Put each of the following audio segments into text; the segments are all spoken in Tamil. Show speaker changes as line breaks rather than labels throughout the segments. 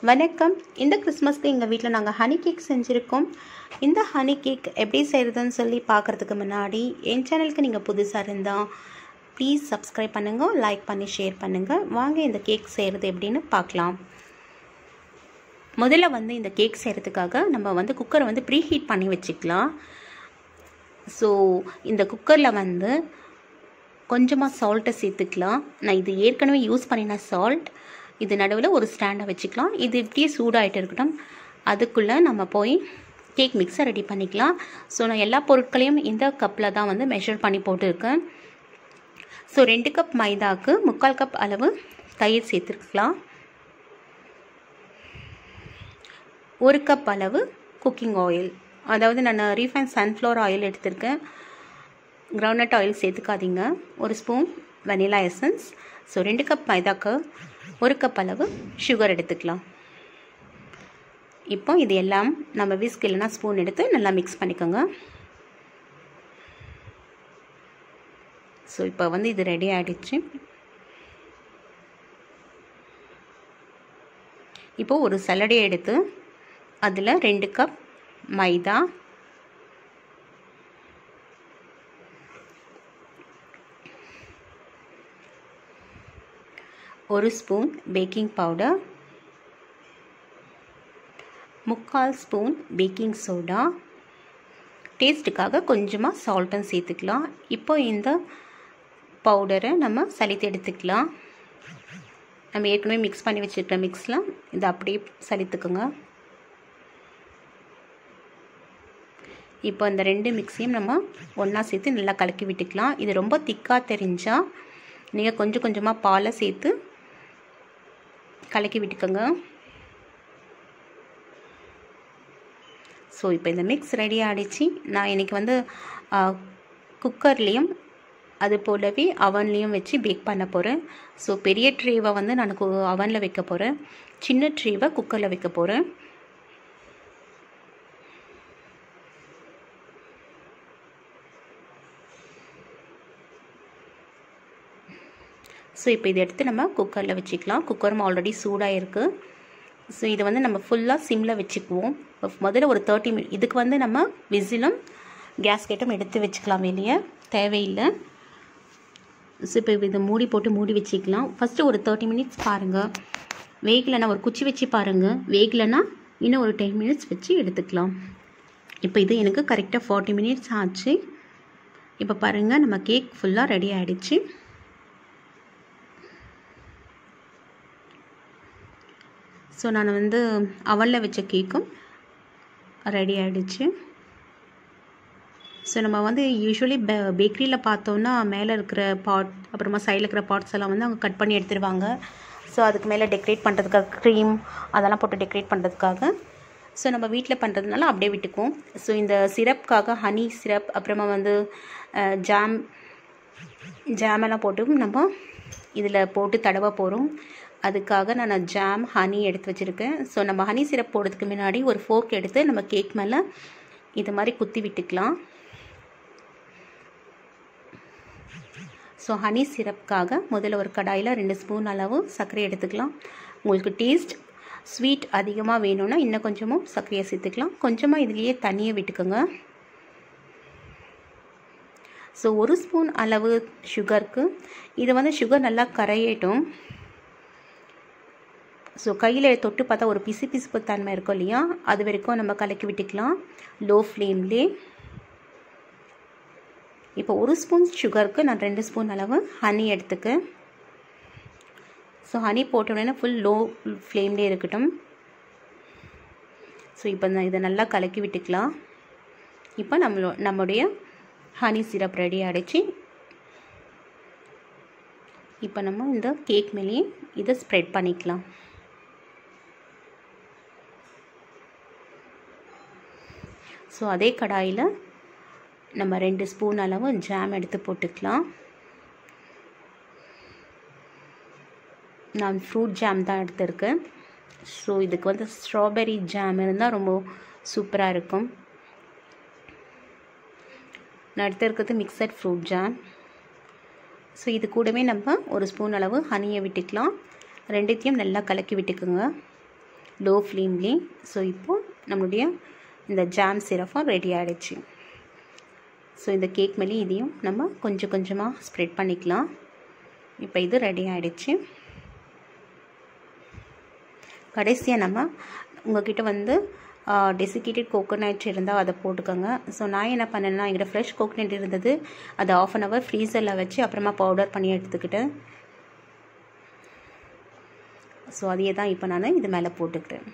வணக்கம் இந்த கிறிஸ்மஸ்க்கு எங்கள் வீட்டில் நாங்கள் ஹனி கேக் செஞ்சுருக்கோம் இந்த ஹனி கேக் எப்படி செய்கிறதுன்னு சொல்லி பார்க்குறதுக்கு முன்னாடி என் சேனலுக்கு நீங்கள் புதுசாக இருந்தால் ப்ளீஸ் சப்ஸ்கிரைப் பண்ணுங்கள் லைக் பண்ணி ஷேர் பண்ணுங்கள் வாங்க இந்த கேக் செய்கிறது எப்படின்னு பார்க்கலாம் முதல்ல வந்து இந்த கேக் செய்கிறதுக்காக நம்ம வந்து குக்கரை வந்து ப்ரீ ஹீட் பண்ணி வச்சுக்கலாம் ஸோ இந்த குக்கரில் வந்து கொஞ்சமாக சால்ட்டை சேர்த்துக்கலாம் நான் இது ஏற்கனவே யூஸ் பண்ணின சால்ட் இது நடுவில் ஒரு ஸ்டாண்டை வச்சுக்கலாம் இது இப்படியே சூடாகிட்டு இருக்கட்டும் அதுக்குள்ளே நம்ம போய் கேக் மிக்ஸை ரெடி பண்ணிக்கலாம் ஸோ நான் எல்லா பொருட்களையும் இந்த கப்பில் தான் வந்து மெஷர் பண்ணி போட்டிருக்கேன் ஸோ ரெண்டு கப் மைதாவுக்கு முக்கால் கப் அளவு தயிர் சேர்த்துருக்கலாம் ஒரு கப் அளவு குக்கிங் ஆயில் அதாவது நான் ரீஃபைன் சன்ஃப்ளவர் ஆயில் எடுத்திருக்கேன் கிரவுண்ட்நட் ஆயில் சேர்த்துக்காதீங்க ஒரு ஸ்பூன் வெனிலா எசன்ஸ் ஸோ ரெண்டு கப் மைதாக்கு ஒரு கப் அளவு சுகர் எடுத்துக்கலாம் இப்போ இது எல்லாம் நம்ம விஸ்க் இல்லைனா ஸ்பூன் எடுத்து நல்லா மிக்ஸ் பண்ணிக்கோங்க ஸோ இப்போ வந்து இது ரெடி ஆகிடுச்சு இப்போது ஒரு சலடையை எடுத்து அதில் ரெண்டு கப் மைதா ஒரு ஸ்பூன் பேக்கிங் பவுடர் முக்கால் ஸ்பூன் பேக்கிங் சோடா டேஸ்ட்டுக்காக கொஞ்சமாக சால்ட்டும் சேர்த்துக்கலாம் இப்போ இந்த பவுடரை நம்ம சலித்து எடுத்துக்கலாம் நம்ம ஏற்கனவே மிக்ஸ் பண்ணி வச்சுருக்கிற மிக்ஸில் இதை அப்படியே சலித்துக்குங்க இப்போ இந்த ரெண்டு மிக்ஸையும் நம்ம ஒன்றா சேர்த்து நல்லா கலக்கி விட்டுக்கலாம் இது ரொம்ப திக்காக தெரிஞ்சால் நீங்கள் கொஞ்சம் கொஞ்சமாக பாலை சேர்த்து கலக்கி விட்டுக்கோங்க ஸோ இப்போ இந்த மிக்ஸ் ரெடி ஆகிடுச்சு நான் இன்றைக்கி வந்து குக்கர்லேயும் அது போலவே அவன்லேயும் வச்சு பேக் பண்ண போகிறேன் ஸோ பெரிய ட்ரேவை வந்து நான் அவனில் வைக்க போகிறேன் சின்ன ட்ரேவை குக்கரில் வைக்க போகிறேன் ஸோ இப்போ இதை எடுத்து நம்ம குக்கரில் வச்சுக்கலாம் குக்கரும் ஆல்ரெடி சூடாக இருக்குது ஸோ இதை வந்து நம்ம ஃபுல்லாக சிம்மில் வச்சுக்குவோம் முதல்ல ஒரு தேர்ட்டி மினிட் இதுக்கு வந்து நம்ம விசிலும் கேஸ்கெட்டும் எடுத்து வச்சுக்கலாம் வெளியே தேவையில்லை ஸோ இப்போ இதை மூடி போட்டு மூடி வச்சுக்கலாம் ஃபஸ்ட்டு ஒரு தேர்ட்டி மினிட்ஸ் பாருங்கள் வேகலைன்னா ஒரு குச்சி வச்சு பாருங்கள் வேகலைன்னா இன்னும் ஒரு டென் மினிட்ஸ் வச்சு எடுத்துக்கலாம் இப்போ இது எனக்கு கரெக்டாக ஃபார்ட்டி மினிட்ஸ் ஆச்சு இப்போ பாருங்கள் நம்ம கேக் ஃபுல்லாக ரெடி ஆகிடுச்சு ஸோ நான் வந்து அவனில் வச்ச கேக்கும் ரெடி ஆகிடுச்சு ஸோ நம்ம வந்து யூஸ்வலி பே பேக்கரியில் பார்த்தோன்னா மேலே இருக்கிற பாட் அப்புறமா சைடில் இருக்கிற பாட்ஸ் எல்லாம் வந்து அவங்க கட் பண்ணி எடுத்துருவாங்க ஸோ அதுக்கு மேலே டெக்கரேட் பண்ணுறதுக்காக க்ரீம் அதெல்லாம் போட்டு டெக்கரேட் பண்ணுறதுக்காக ஸோ நம்ம வீட்டில் பண்ணுறதுனால அப்படியே விட்டுக்குவோம் ஸோ இந்த சிரப்காக ஹனி சிரப் அப்புறமா வந்து ஜாம் ஜாமெல்லாம் போட்டு நம்ம இதில் போட்டு தடவை போகிறோம் அதுக்காக நான் ஜாம் ஹனி எடுத்து வச்சுருக்கேன் ஸோ நம்ம ஹனி சிரப் போடுறதுக்கு முன்னாடி ஒரு ஃபோர்க் எடுத்து நம்ம கேக் மேலே இது மாதிரி குத்தி விட்டுக்கலாம் ஸோ ஹனி சிரப்காக முதல்ல ஒரு கடாயில் ரெண்டு ஸ்பூன் அளவு சர்க்கரை எடுத்துக்கலாம் உங்களுக்கு டேஸ்ட் ஸ்வீட் அதிகமாக வேணும்னா இன்னும் கொஞ்சமும் சர்க்கரையை சேர்த்துக்கலாம் கொஞ்சமாக இதுலேயே தண்ணியை விட்டுக்கோங்க ஸோ ஒரு ஸ்பூன் அளவு சுகருக்கு இது வந்து சுகர் நல்லா கரையட்டும் ஸோ கையில் தொட்டு பார்த்தா ஒரு பிசு பிசுப்பு தன்மை இருக்கும் இல்லையா அது வரைக்கும் நம்ம கலக்கி விட்டுக்கலாம் லோ ஃப்ளேம்லே இப்போ ஒரு ஸ்பூன் சுகருக்கு நான் ரெண்டு ஸ்பூன் அளவு ஹனி எடுத்துக்கேன் ஸோ ஹனி போட்ட உடனே ஃபுல் லோ ஃப்ளேம்லேயே இருக்கட்டும் ஸோ இப்போ நான் இதை நல்லா கலக்கி விட்டுக்கலாம் இப்போ நம்மளோ நம்முடைய ஹனி சிரப் ரெடி ஆகிடுச்சு இப்போ நம்ம இந்த கேக் மேலேயே இதை ஸ்ப்ரெட் பண்ணிக்கலாம் ஸோ அதே கடாயில் நம்ம ரெண்டு ஸ்பூன் அளவு ஜாம் எடுத்து போட்டுக்கலாம் நான் ஃப்ரூட் ஜாம் தான் எடுத்திருக்கேன் ஸோ இதுக்கு வந்து ஸ்ட்ராபெரி ஜாம் இருந்தால் ரொம்ப சூப்பராக இருக்கும் நான் எடுத்திருக்கிறது மிக்சட் ஃப்ரூட் ஜாம் ஸோ இது கூடவே நம்ம ஒரு ஸ்பூன் அளவு ஹனியை விட்டுக்கலாம் ரெண்டுத்தையும் நல்லா கலக்கி விட்டுக்குங்க லோ ஃப்ளேம்லேயே ஸோ இப்போது நம்மளுடைய இந்த ஜாம் சிரஃபும் ரெடி ஆகிடுச்சு ஸோ இந்த கேக் மேலே இதையும் நம்ம கொஞ்சம் கொஞ்சமாக ஸ்ப்ரெட் பண்ணிக்கலாம் இப்போ இது ரெடி ஆகிடுச்சு கடைசியாக நம்ம உங்ககிட்ட வந்து டெசிகேட்டட் கோகோனட் இருந்தால் அதை போட்டுக்கோங்க ஸோ நான் என்ன பண்ணேன்னா என்கிட்ட ஃப்ரெஷ் கோகோனட் இருந்தது அதை ஆஃப் அன் ஹவர் ஃப்ரீசரில் வச்சு அப்புறமா பவுடர் பண்ணி எடுத்துக்கிட்டேன் ஸோ அதையே தான் இப்போ நான் இது மேலே போட்டுக்கிறேன்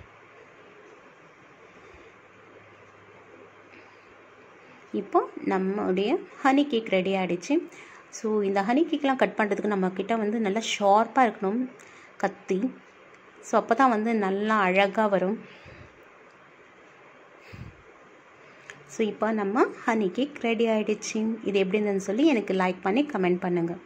இப்போ நம்மளுடைய ஹனி கேக் ரெடி ஆகிடுச்சு ஸோ இந்த ஹனி கேக்லாம் கட் பண்ணுறதுக்கு நம்மக்கிட்ட வந்து நல்லா ஷார்ப்பாக இருக்கணும் கத்தி ஸோ அப்போ தான் வந்து நல்லா அழகாக வரும் ஸோ இப்போ நம்ம ஹனி கேக் ரெடி ஆகிடுச்சு இது எப்படி இருந்ததுன்னு சொல்லி எனக்கு லைக் பண்ணி கமெண்ட் பண்ணுங்கள்